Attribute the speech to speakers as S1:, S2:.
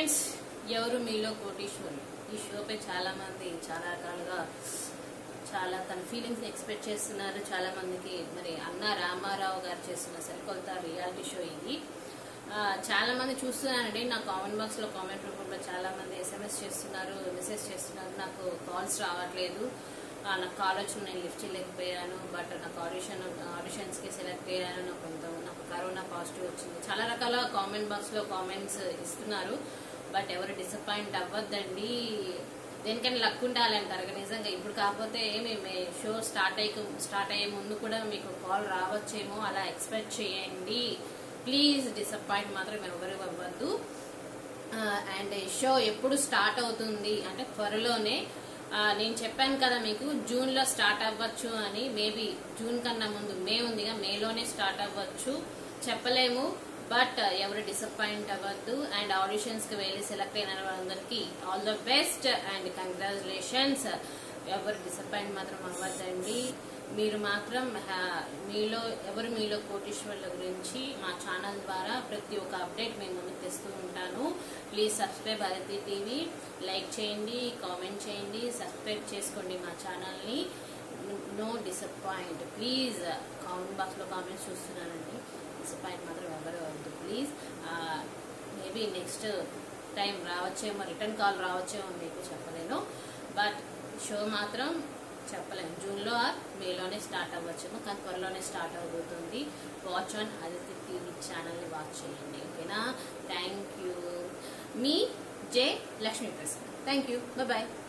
S1: friends ఎవరు మీలో కోటీశ్వరులు ఈ షోపై చాలా మంది చాలా రకాలుగా చాలా తన ఫీలింగ్స్ ఎక్స్పెక్ట్ చేస్తున్నారు చాలా మందికి మరి అన్న రామారావు గారు చేస్తున్న సరికొత్త రియాలిటీ షో ఇది ఆ, చాలా మంది చూస్తున్నానండి నా కామెంట్ బాక్స్ లో కామెంట్ రూపంలో చాలా మంది ఎస్ఎంఎస్ చేస్తున్నారు మెసేజ్ చేస్తున్నారు నాకు కాల్స్ రావట్లేదు ఆ, నాకు కాల్ వచ్చి నేను లిఫ్ట్ చేయలేకపోయాను బట్ నాకు ఆడిషన్ ఆడిషన్స్ కి సెలెక్ట్ అయ్యాను నాకు కొంత నాకు కరోనా పాజిటివ్ వచ్చింది చాలా రకాల కామెంట్ బాక్స్ లో కామెంట్స్ ఇస్తున్నారు బట్ ఎవరు డిసప్పాయింట్ అవ్వద్దండి దేనికైనా లక్ ఉండాలంటారు కదా నిజంగా ఇప్పుడు కాకపోతే ఏమి షో స్టార్ట్ అయ్యి స్టార్ట్ అయ్యే ముందు కూడా మీకు కాల్ రావచ్చేమో అలా ఎక్స్పెక్ట్ చేయండి ప్లీజ్ డిసప్పాయింట్ మాత్రం ఎవరు అవ్వద్దు అండ్ షో ఎప్పుడు స్టార్ట్ అవుతుంది అంటే త్వరలోనే ఆ, నేను చెప్పాను కదా మీకు జూన్ లో స్టార్ట్ అవ్వచ్చు అని మేబీ జూన్ కన్నా ముందు మే ఉందిగా మేలోనే స్టార్ట్ అవ్వచ్చు చెప్పలేము బట్ ఎవరు డిసప్పాయింట్ అవ్వద్దు అండ్ ఆడిషన్స్ కి వెళ్ళి సెలెక్ట్ అయిన వాళ్ళందరికీ all the best and congratulations ఎవరు డిసప్పాయింట్ మాత్రం అవ్వద్దండి మీరు మాత్రం హ్యా- మీలో ఎవరు మీలో కోటీశ్వర్ల గురించి మా ఛానల్ ద్వారా ప్రతి ఒక్క అప్డేట్ మేము ముందుకు తెస్తూ ఉంటాను please subscribe Aditi TV like చేయండి కామెంట్ చేయండి సబ్స్క్రైబ్ చేసుకోండి మా ఛానల్ని నో డిసప్పాయింట్ ప్లీజ్ కామెంట్ బాక్స్లో కామెంట్స్ చూస్తున్నానండి డిసప్పాయింట్ మాత్రం ఎవరు అవ్వద్దు ప్లీజ్ మేబీ నెక్స్ట్ టైం రావచ్చేమో రిటర్న్ కాల్ రావచ్చేమో మీకు చెప్పలేను బట్ షో మాత్రం చెప్పలేము జూన్లో ఆర్ మేలోనే స్టార్ట్ అవ్వచ్చేమో కానీ త్వరలోనే స్టార్ట్ అవుతుంది వాచ్ ఆన్ అదితి టీవీ ఛానల్ని వాచ్ చేయండి ఓకేనా థ్యాంక్ యూ మీ J Lakshmi Prasad thank you bye